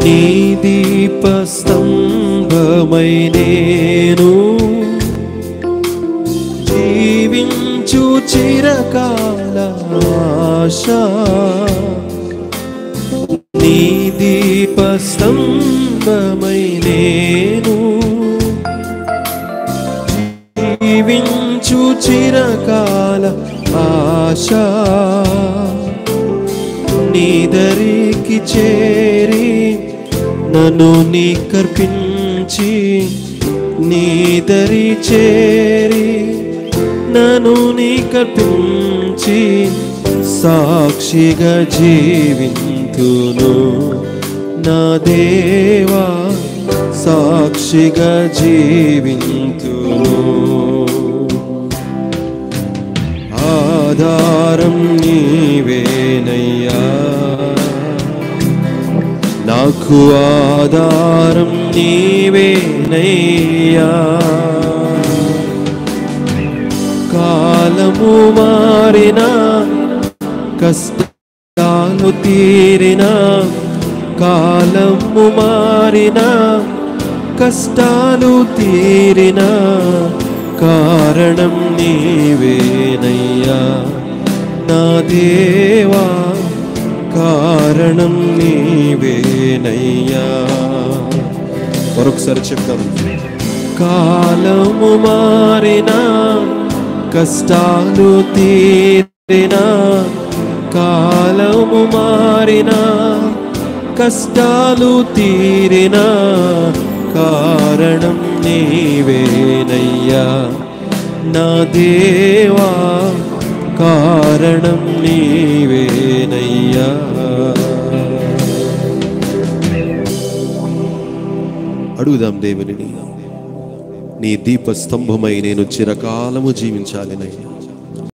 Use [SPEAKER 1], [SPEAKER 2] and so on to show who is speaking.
[SPEAKER 1] నీ దీపస్తంభమై నేను జీవించు చిరకాల ఆశ నీ దీపస్తంభమై నేను జీవించు చిరకాల ఆశ నీ దరికి చేరి నన్ను నీ కర్పించి నీ దరి చేరి నన్ను నీ కర్పించి సాక్షిగా జీవింతును నా దేవా సాక్షిగా జీవింతును ఆధారం నీవేనయ్యా నాకు ఆధారం నీవేనయ్యా కాలము మారినా కష్టాలు తీరినా కాలము మారినా కష్టాలు తీరినా కారణం నీవేనయ్యా నా దేవా కారణం నీవేనయ్యా మరొకసారి చెప్తాం కాలము మారినా కష్టాలు తీరినా కాలము మారినా కష్టాలు తీరినా కారణం నీవేనయ్యా నా దేవా కారణం నీవేనయ్యా అడుగుదాం దేవుని నీ దీపస్తంభమై నేను చిరకాలము జీవించాలి నయ్యా